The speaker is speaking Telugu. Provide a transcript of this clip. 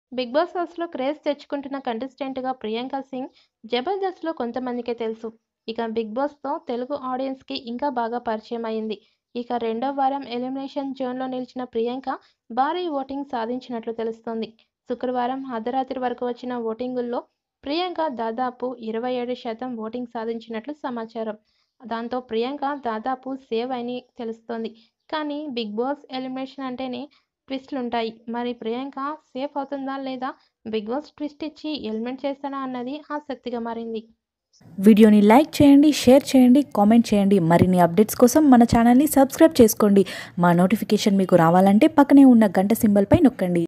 బిగ్ బాస్ హౌస్లో క్రేజ్ తెచ్చుకుంటున్న కంటెస్టెంట్గా ప్రియాంక సింగ్ జబర్దస్త్లో కొంతమందికే తెలుసు ఇక బిగ్ బాస్తో తెలుగు ఆడియన్స్కి ఇంకా బాగా పరిచయం అయింది ఇక రెండో వారం ఎలిమినేషన్ జోన్లో నిలిచిన ప్రియాంక భారీ ఓటింగ్ సాధించినట్లు తెలుస్తోంది శుక్రవారం అర్ధరాత్రి వరకు వచ్చిన ఓటింగుల్లో ప్రియాంక దాదాపు ఇరవై ఏడు శాతం ఓటింగ్ సాధించినట్లు సమాచారం దాంతో ప్రియాంక దాదాపు సేవ్ అని తెలుస్తోంది కానీ బిగ్ బాస్ ఎలిమినేషన్ అంటేనే ట్విస్ట్లుంటాయి మరి ప్రియాంక సేఫ్ అవుతుందా లేదా బిగ్ బాస్ ట్విస్ట్ ఇచ్చి ఎలిమినేట్ చేస్తాడా అన్నది ఆసక్తిగా మారింది వీడియోని లైక్ చేయండి షేర్ చేయండి కామెంట్ చేయండి మరిన్ని అప్డేట్స్ కోసం మన ఛానల్ని సబ్స్క్రైబ్ చేసుకోండి మా నోటిఫికేషన్ మీకు రావాలంటే పక్కనే ఉన్న గంట సింబల్పై నొక్కండి